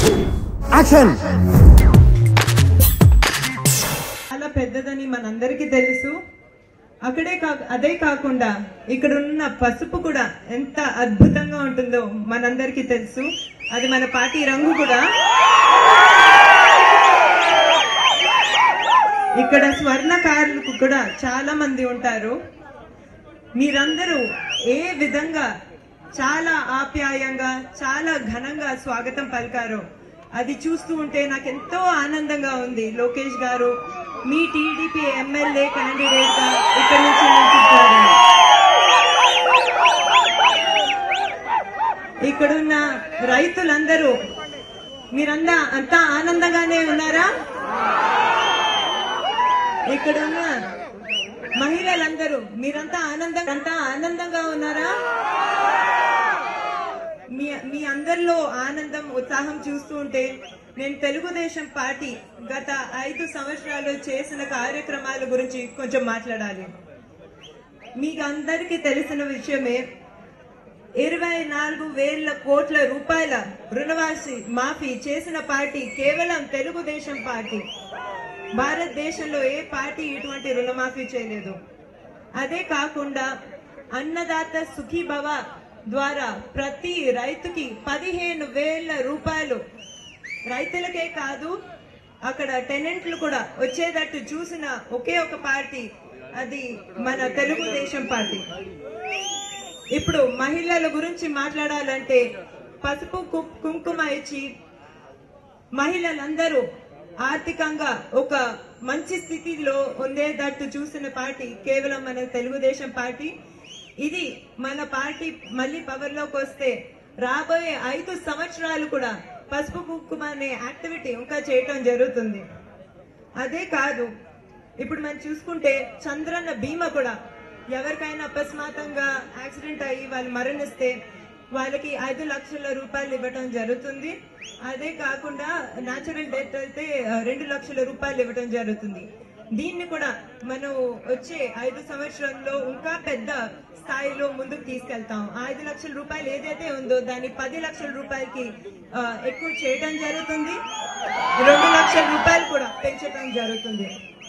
action చాలా పెద్దదని మనందరికీ తెలుసు అక్కడే కా అదే కాకుండా ఇక్కడ ఉన్న పసుపు కూడా ఎంత అద్భుతంగా ఉంటుందో మనందరికీ తెలుసు అది మన పార్టీ రంగు కూడా ఇక్కడ స్వర్ణకారులకు కూడా చాలా మంది ఉంటారు మీరందరూ ఏ విధంగా చాలా ఆప్యాయంగా చాలా ఘనంగా స్వాగతం పలికారో అది చూస్తూ ఉంటే నాకు ఎంతో ఆనందంగా ఉంది లోకేష్ గారు మీ టీడీపీ ఎమ్మెల్యే క్యాండిడేట్ గా ఇక్కడ నుంచి నిల్చుంటారని ఇక్కడున్న రైతులందరూ మీరందా అంతా ఆనందంగానే ఉన్నారా ఇక్కడున్న మహిళలందరూ మీరంతా ఆనందం అంతా ఆనందంగా ఉన్నారా మీ మీ అందరిలో ఆనందం ఉత్సాహం చూస్తూ ఉంటే నేను తెలుగుదేశం పార్టీ గత ఐదు సంవత్సరాలు చేసిన కార్యక్రమాల గురించి కొంచెం మాట్లాడాలి మీకు అందరికీ తెలిసిన విషయమే ఇరవై నాలుగు వేల కోట్ల రూపాయల రుణవాసి మాఫీ చేసిన పార్టీ కేవలం తెలుగుదేశం పార్టీ భారతదేశంలో ఏ పార్టీ ఇటువంటి రుణమాఫీ చేయలేదు అదే కాకుండా అన్నదాత సుఖీభవ ద్వారా ప్రతి రైతుకి పదిహేను వేల రూపాయలు రైతులకే కాదు అక్కడ టెనెంట్లు కూడా వచ్చేటట్టు చూసిన ఒకే ఒక పార్టీ అది మన తెలుగుదేశం పార్టీ ఇప్పుడు మహిళల గురించి మాట్లాడాలంటే పసుపు కు- కుంకుమ ఇచ్చి మహిళలందరూ ఆర్థికంగా ఒక మంచి స్థితిలో ఉండేటట్టు చూసిన పార్టీ కేవలం మన తెలుగుదేశం పార్టీ ఇది మన పార్టీ మళ్ళీ పవర్ లోకి వస్తే రాబోయే ఐదు సంవత్సరాలు కూడా పసుపు కుంకుమ అనే యాక్టివిటీ ఇంకా చేయటం జరుగుతుంది అదే కాదు ఇప్పుడు మనం చూసుకుంటే చంద్రన్న బీమా కూడా ఎవరికైనా అకస్మాత్తంగా యాక్సిడెంట్ అయ్యి వాళ్ళు మరణిస్తే వాళ్ళకి ఐదు లక్షల రూపాయలు ఇవ్వటం జరుగుతుంది అదే కాకుండా న్యాచురల్ డెత్ అయితే ఆ, రెండు లక్షల రూపాయలు ఇవ్వటం జరుగుతుంది దీన్ని కూడా మనం వచ్చే ఐదు సంవత్సరంలో ఇంకా పెద్ద స్థాయిలో ముందుకు తీసుకెళ్తాం ఆ ఐదు లక్షల రూపాయలు ఏదైతే ఉందో దాన్ని పది లక్షల రూపాయలకి ఆ, ఎక్కువ చేయడం జరుగుతుంది రెండు లక్షల రూపాయలు కూడా పెంచడం జరుగుతుంది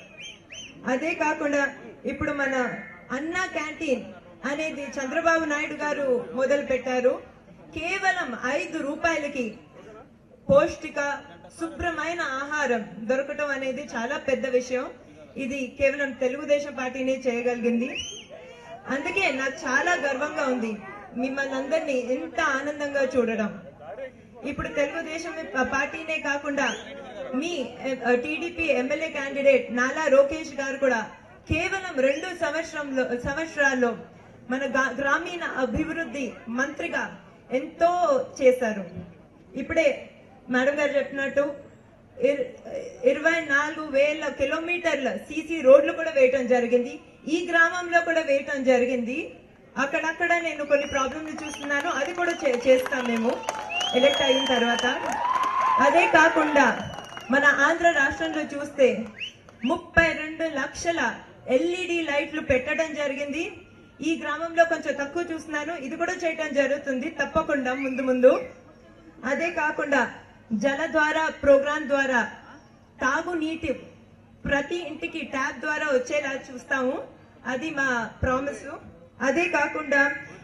అదే కాకుండా ఇప్పుడు మన అన్నా క్యాంటీన్ అనేది చంద్రబాబు నాయుడు గారు మొదలు పెట్టారు కేవలం ఐదు రూపాయలకి పౌష్టిక శుభ్రమైన ఆహారం దొరకటం అనేది చాలా పెద్ద విషయం ఇది కేవలం తెలుగుదేశం పార్టీనే చేయగలిగింది అందుకే నాకు చాలా గర్వంగా ఉంది మిమ్మల్ని అందరినీ ఎంత ఆనందంగా చూడడం ఇప్పుడు తెలుగుదేశం పార్టీనే కాకుండా మీ టీడీపీ ఎమ్మెల్యే క్యాండిడేట్ నాలా లోకేష్ గారు కూడా కేవలం రెండు సంవత్సరంలో సంవత్సరాల్లో మన గా- గ్రామీణ అభివృద్ధి మంత్రిగా ఎంతో చేశారు ఇప్పుడే మేడం గారు చెప్పినట్టు ఇర్- ఇరవై నాలుగు వేల కిలోమీటర్ల సీసీ రోడ్లు కూడా వేయటం జరిగింది ఈ గ్రామంలో కూడా వేయటం జరిగింది అక్కడక్కడ నేను కొన్ని ప్రాబ్లమ్లు చూస్తున్నాను అది కూడా చే- చేస్తాం మేము ఎలక్ట్ అయిన తర్వాత అదే కాకుండా మన ఆంధ్ర రాష్ట్రంలో చూస్తే ముప్పై రెండు లక్షల ఎల్ఈడి లైట్లు పెట్టడం జరిగింది ఈ గ్రామంలో కొంచెం తక్కువ చూస్తున్నాను ఇది కూడా చేయటం జరుగుతుంది తప్పకుండా ముందు ముందు అదే కాకుండా జల ద్వారా ప్రోగ్రాం ద్వారా తాగునీటి ప్రతి ఇంటికి ట్యాప్ ద్వారా వచ్చేలా చూస్తాము అది మా ప్రామిస్ అదే కాకుండా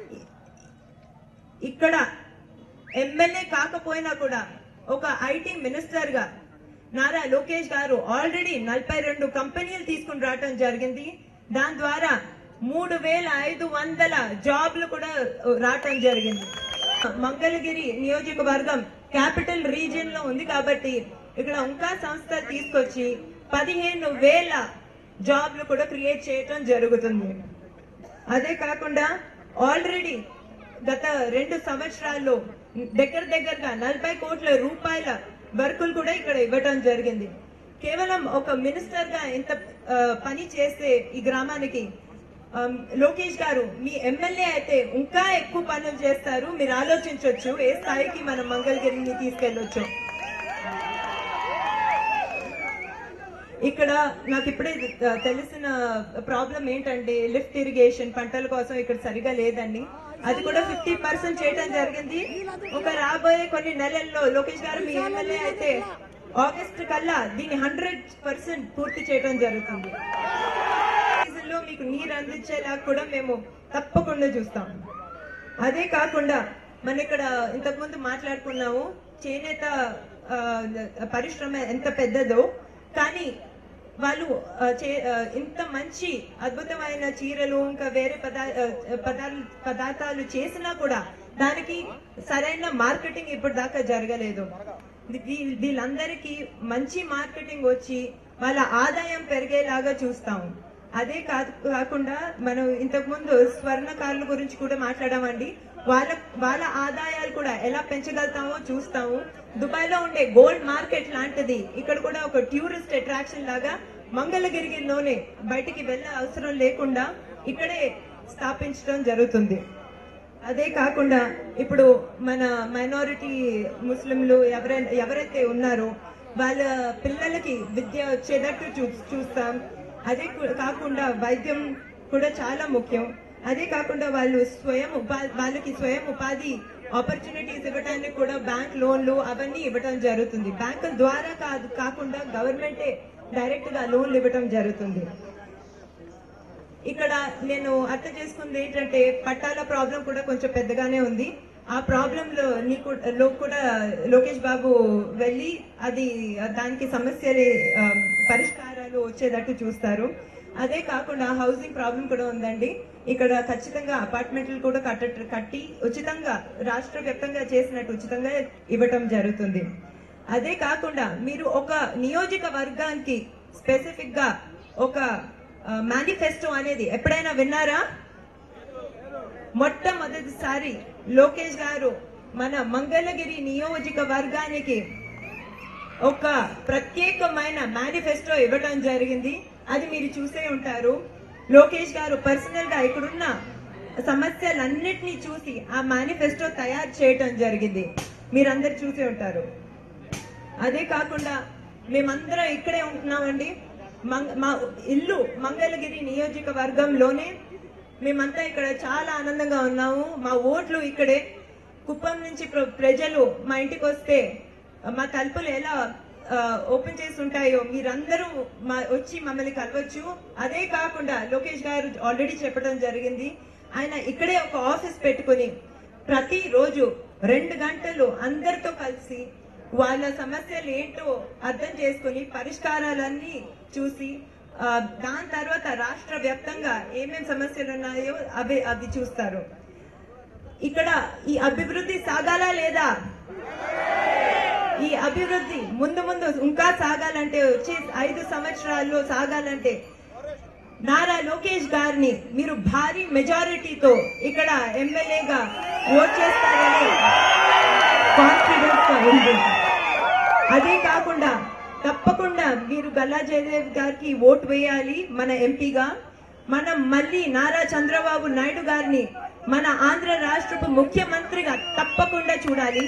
ఇక్కడ ఎమ్మెల్యే కాకపోయినా కూడా ఒక ఐటీ మినిస్టర్ గా నారా లోకేష్ గారు ఆల్రెడీ నలభై రెండు కంపెనీలు తీసుకుని రావటం జరిగింది దాని ద్వారా మూడు వేల ఐదు వందల జాబ్లు కూడా రావటం జరిగింది మంగళగిరి నియోజకవర్గం క్యాపిటల్ రీజియన్ లో ఉంది కాబట్టి ఇక్కడ ఇంకా సంస్థ తీసుకొచ్చి పదిహేను వేల జాబ్లు కూడా క్రియేట్ చేయటం జరుగుతుంది అదే కాకుండా ఆల్రెడీ గత రెండు సంవత్సరాల్లో దగ్గర దగ్గరగా నలభై కోట్ల రూపాయల వర్కులు కూడా ఇక్కడ ఇవ్వటం జరిగింది కేవలం ఒక మినిస్టర్ గా ఎంత ఆ, పని చేస్తే ఈ గ్రామానికి ఆమ్, లోకేష్ గారు మీ ఎమ్మెల్యే అయితే ఇంకా ఎక్కువ పనులు చేస్తారు మీరు ఆలోచించవచ్చు ఏ స్థాయికి మనం మంగళగిరిని తీసుకెళ్ళొచ్చు ఇక్కడ నాకు ఇప్పుడే ఆ, తెలిసిన ప్రాబ్లం ఏంటంటే లిఫ్ట్ ఇరిగేషన్ పంటల కోసం ఇక్కడ సరిగా లేదండి అది కూడా ఫిఫ్టీ పర్సెంట్ చేయడం జరిగింది ఒక రాబోయే కొన్ని నెలల్లో లోకేష్ గారు మీ ఎమ్మెల్యే అయితే ఆగస్ట్ కల్లా దీన్ని హండ్రెడ్ పర్సెంట్ పూర్తి చేయడం జరుగుతుంది సీజన్లో మీకు నీరు అందించేలా కూడా మేము తప్పకుండా చూస్తాం అదే కాకుండా మన ఇక్కడ ఇంతకుముందు మాట్లాడుకున్నాము చేనేత ఆ, పరిశ్రమ ఎంత పెద్దదో కానీ వాళ్ళు ఆ, చే- ఆ, ఇంత మంచి అద్భుతమైన చీరలు ఇంకా వేరే పదా ఆ, పదార్థ పదార్థాలు చేసినా కూడా దానికి సరైన మార్కెటింగ్ ఇప్పుడు దాకా జరగలేదు వీ- వీళ్ళందరికీ మంచి మార్కెటింగ్ వచ్చి వాళ్ళ ఆదాయం పెరిగేలాగా చూస్తాం అదే కాదు కాకుండా మనం ఇంతకు ముందు స్వర్ణకారుల గురించి కూడా మాట్లాడామండి వాళ్ళ వాళ్ళ ఆదాయాలు కూడా ఎలా పెంచగలుగుతామో చూస్తాము దుబాయ్ లో ఉండే గోల్డ్ మార్కెట్ లాంటిది ఇక్కడ కూడా ఒక టూరిస్ట్ అట్రాక్షన్ లాగా మంగళగిరిలోనే బయటికి వెళ్ళే అవసరం లేకుండా ఇక్కడే స్థాపించడం జరుగుతుంది అదే కాకుండా ఇప్పుడు మన మైనారిటీ ముస్లింలు ఎవరైనా ఎవరైతే ఉన్నారో వాళ్ళ పిల్లలకి విద్య వచ్చేటట్టు చూ చూస్తాం అదే కు- కాకుండా వైద్యం కూడా చాలా ముఖ్యం అదే కాకుండా వాళ్ళు స్వయం ఉపా వాళ్ళకి స్వయం ఉపాధి ఆపర్చునిటీస్ ఇవ్వడానికి కూడా బ్యాంక్ లోన్లు అవన్నీ ఇవ్వడం జరుగుతుంది బ్యాంకుల ద్వారా కాదు కాకుండా గవర్నమెంటే డైరెక్ట్ గా లోన్లు ఇవ్వడం జరుగుతుంది ఇక్కడ నేను అర్థం చేసుకుంది ఏంటంటే పట్టాల ప్రాబ్లం కూడా కొంచెం పెద్దగానే ఉంది ఆ ప్రాబ్లం లో నీకు లో కూడా లోకేష్ బాబు వెళ్ళి అది దానికి సమస్యలు ఆ, పరిష్కారాలు వచ్చేటట్టు చూస్తారు అదే కాకుండా హౌసింగ్ ప్రాబ్లం కూడా ఉందండి ఇక్కడ ఖచ్చితంగా అపార్ట్మెంట్లు కూడా కట్ట కట్టి ఉచితంగా రాష్ట్ర వ్యాప్తంగా చేసినట్టు ఉచితంగా ఇవ్వటం జరుగుతుంది అదే కాకుండా మీరు ఒక నియోజకవర్గానికి స్పెసిఫిక్ గా ఒక మేనిఫెస్టో అనేది ఎప్పుడైనా విన్నారా మొట్టమొదటిసారి లోకేష్ గారు మన మంగళగిరి నియోజకవర్గానికి ఒక ప్రత్యేకమైన మేనిఫెస్టో ఇవ్వడం జరిగింది అది మీరు చూసే ఉంటారు లోకేష్ గారు పర్సనల్ గా ఇక్కడున్న సమస్యలన్నిటినీ చూసి ఆ మేనిఫెస్టో తయారు చేయడం జరిగింది మీరందరు చూసే ఉంటారు అదే కాకుండా మేమందరం ఇక్కడే ఉంటున్నామండి మంగ- మా ఇల్లు మంగళగిరి నియోజకవర్గంలోనే మేమంతా ఇక్కడ చాలా ఆనందంగా ఉన్నాము మా ఓట్లు ఇక్కడే కుప్పం నుంచి ప్ర- ప్రజలు మా ఇంటికి వస్తే మా తలుపులు ఎలా ఆ, ఓపెన్ చేసి ఉంటాయో మీరందరూ మా వచ్చి మమ్మల్ని కలవచ్చు అదే కాకుండా లోకేష్ గారు ఆల్రెడీ చెప్పడం జరిగింది ఆయన ఇక్కడే ఒక ఆఫీస్ పెట్టుకుని ప్రతి రోజు రెండు గంటలు అందరితో కలిసి వాళ్ళ సమస్యలు ఏంటో అర్థం చేసుకుని పరిష్కారాలన్నీ చూసి ఆ, దాని తర్వాత రాష్ట్ర వ్యాప్తంగా ఏమేం సమస్యలు ఉన్నాయో అవి అవి చూస్తారు ఇక్కడ ఈ అభివృద్ధి సాగాలా లేదా ఈ అభివృద్ధి ముందు ముందు ఇంకా సాగాలంటే వచ్చే ఐదు సంవత్సరాల్లో సాగాలంటే నారా లోకేష్ గారిని మీరు భారీ మెజారిటీతో ఇక్కడ ఎమ్మెల్యేగా ఓట్ చేస్తారని కాన్ఫిడెన్స్ గా ఉంది అదే కాకుండా తప్పకుండా మీరు గల్లా జయదేవ్ గారికి ఓటు వేయాలి మన ఎంపీగా మనం మళ్ళీ నారా చంద్రబాబు నాయుడు గారిని మన ఆంధ్ర రాష్ట్రపు ముఖ్యమంత్రిగా తప్పకుండా చూడాలి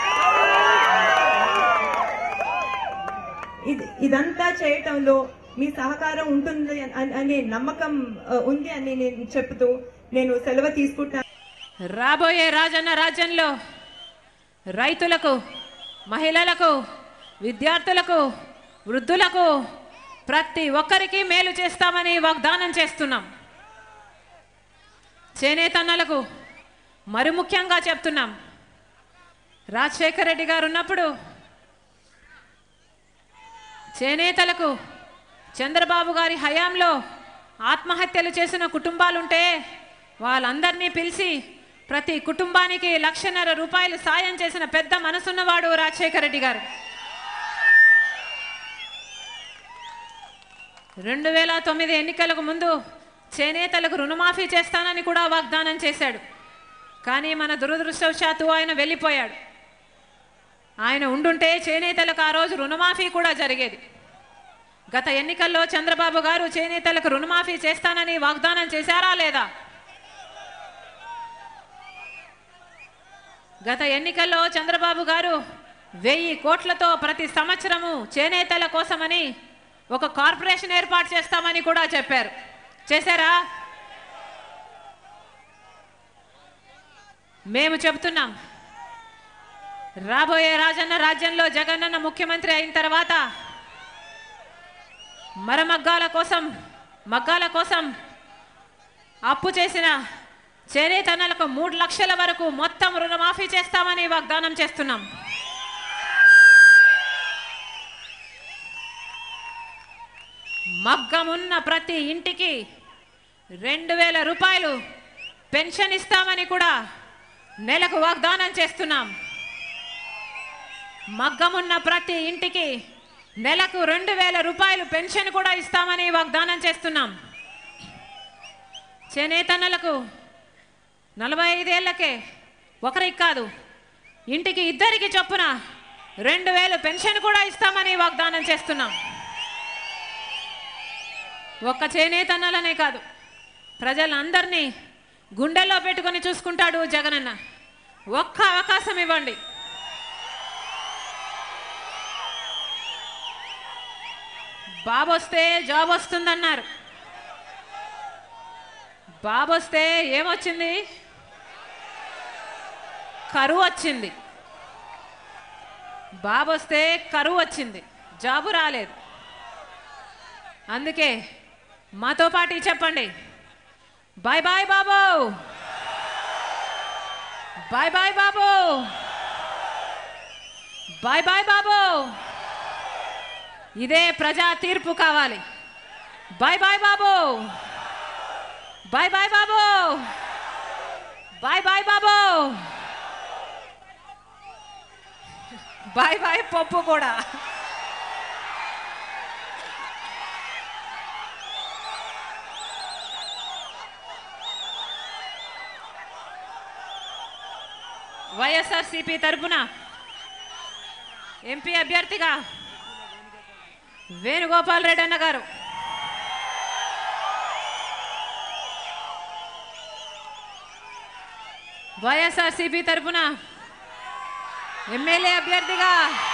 ఇది ఇదంతా చేయటంలో మీ సహకారం ఉంటుంది అని- అనే నమ్మకం ఆ, ఉంది అని నేను చెప్తూ నేను సెలవు తీసుకుంటాను రాబోయే రాజన్న రాజ్యంలో రైతులకు మహిళలకు విద్యార్థులకు వృద్ధులకు ప్రతి ఒక్కరికి మేలు చేస్తామని వాగ్దానం చేస్తున్నాం చేనేతన్నలకు మరి ముఖ్యంగా చెప్తున్నాం రాజశేఖర రెడ్డి గారు ఉన్నప్పుడు చేనేతలకు చంద్రబాబు గారి హయాంలో ఆత్మహత్యలు చేసిన కుటుంబాలుంటే వాళ్ళందరినీ పిలిచి ప్రతి కుటుంబానికి లక్షన్నర రూపాయలు సాయం చేసిన పెద్ద మనసున్నవాడు రాజశేఖర రెడ్డి గారు రెండు వేల తొమ్మిది ఎన్నికలకు ముందు చేనేతలకు రుణమాఫీ చేస్తానని కూడా వాగ్దానం చేశాడు కానీ మన దురదృష్టవశాత్తు ఆయన వెళ్ళిపోయాడు ఆయన ఉండుంటే చేనేతలకు ఆ రోజు రుణమాఫీ కూడా జరిగేది గత ఎన్నికల్లో చంద్రబాబు గారు చేనేతలకు రుణమాఫీ చేస్తానని వాగ్దానం చేశారా లేదా గత ఎన్నికల్లో చంద్రబాబు గారు వెయ్యి కోట్లతో ప్రతి సంవత్సరము చేనేతల కోసమని ఒక కార్పొరేషన్ ఏర్పాటు చేస్తామని కూడా చెప్పారు చేశారా మేము చెబుతున్నాం రాబోయే రాజన్న రాజ్యంలో జగనన్న ముఖ్యమంత్రి అయిన తర్వాత మరమగ్గాల కోసం మగ్గాల కోసం అప్పు చేసిన చేనేతన్నలకు మూడు లక్షల వరకు మొత్తం రుణమాఫీ చేస్తామని వాగ్దానం చేస్తున్నాం మగ్గమున్న ప్రతి ఇంటికి రెండు వేల రూపాయలు పెన్షన్ ఇస్తామని కూడా నెలకు వాగ్దానం చేస్తున్నాం మగ్గమున్న ప్రతి ఇంటికి నెలకు రెండు వేల రూపాయలు పెన్షన్ కూడా ఇస్తామని వాగ్దానం చేస్తున్నాం చేనేతన్నలకు నలభై ఐదేళ్లకే ఒకరికి కాదు ఇంటికి ఇద్దరికి చొప్పున రెండు వేలు పెన్షన్ కూడా ఇస్తామని వాగ్దానం చేస్తున్నాం ఒక్క చేనేతన్నలనే కాదు ప్రజలందరినీ గుండెల్లో పెట్టుకొని చూసుకుంటాడు జగనన్న ఒక్క అవకాశం ఇవ్వండి బాబు వస్తే జాబ్ వస్తుందన్నారు బాబు వస్తే ఏమొచ్చింది కరువు వచ్చింది బాబు వస్తే కరువు వచ్చింది జాబు రాలేదు అందుకే మాతో పాటు చెప్పండి bye bye Babu bye bye Babu bye bye Babu ఇదే ప్రజా తీర్పు కావాలి bye bye Babu bye bye Babu bye bye Babu bye bye Pappu కూడా వైఎస్ఆర్సిపి తరపున ఎంపీ అభ్యర్థిగా వేణుగోపాల్ రెడ్డి అన్న గారు వైఎస్ఆర్సిపి తరపున ఎమ్మెల్యే అభ్యర్థిగా